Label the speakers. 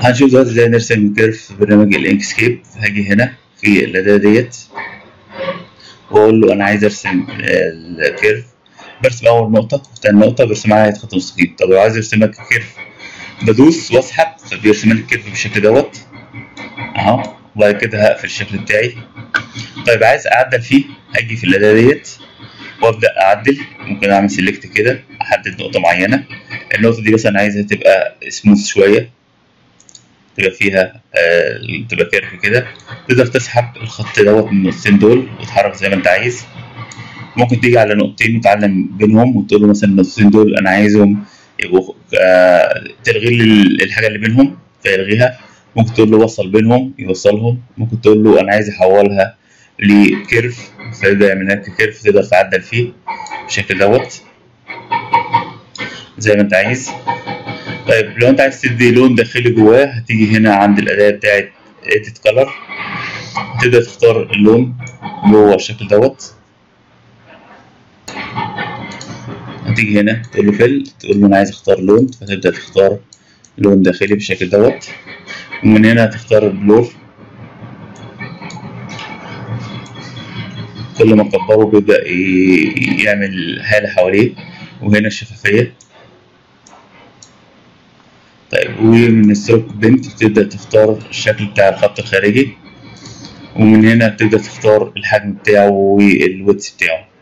Speaker 1: هنشوف دلوقتي ازاي نرسم كيرف في برنامج الانكسكيب هاجي هنا في الأداة ديت وأقول له أنا عايز أرسم الكيرف برسم أول نقطة وتاني نقطة برسم عليها خط مستقيم طب لو عايز أرسم لك كيرف بدوس وأسحب فبيرسم لي الكيرف بالشكل دوت أهو وبعد كده هقفل الشكل بتاعي طيب عايز أعدل فيه هاجي في الأداة ديت وأبدأ أعدل ممكن أعمل سيلكت كده أحدد نقطة معينة النقطة دي مثلا عايزها تبقى سموث شوية تبقى فيها آه تبقى كيرف كده تقدر تسحب الخط دوت من النقطتين دول وتحرك زي ما انت عايز ممكن تيجي على نقطتين وتعلم بينهم وتقول له مثلا النقطتين دول انا عايزهم يبقوا آه تلغي لي الحاجه اللي بينهم فيلغيها ممكن تقول له وصل بينهم يوصلهم ممكن تقول له انا عايز احولها لكيرف فيبدا يعمل لك كيرف تقدر تعدل فيه بالشكل دوت زي ما انت عايز طيب لو انت عايز تدي لون داخلي جواه هتيجي هنا عند الأداة بتاعت Edit Color تبدأ تختار اللون جوه الشكل دوت هتيجي هنا تقول له فيل تقول له أنا عايز أختار لون فتبدأ تختار لون داخلي بالشكل دوت ومن هنا هتختار البلور كل ما تكبره بيبدأ يعمل هالة حواليه وهنا الشفافية طيب ومن الستروك بنت تبدأ تختار الشكل بتاع الخط الخارجي ومن هنا تبدأ تختار الحجم بتاعه والويدث بتاعه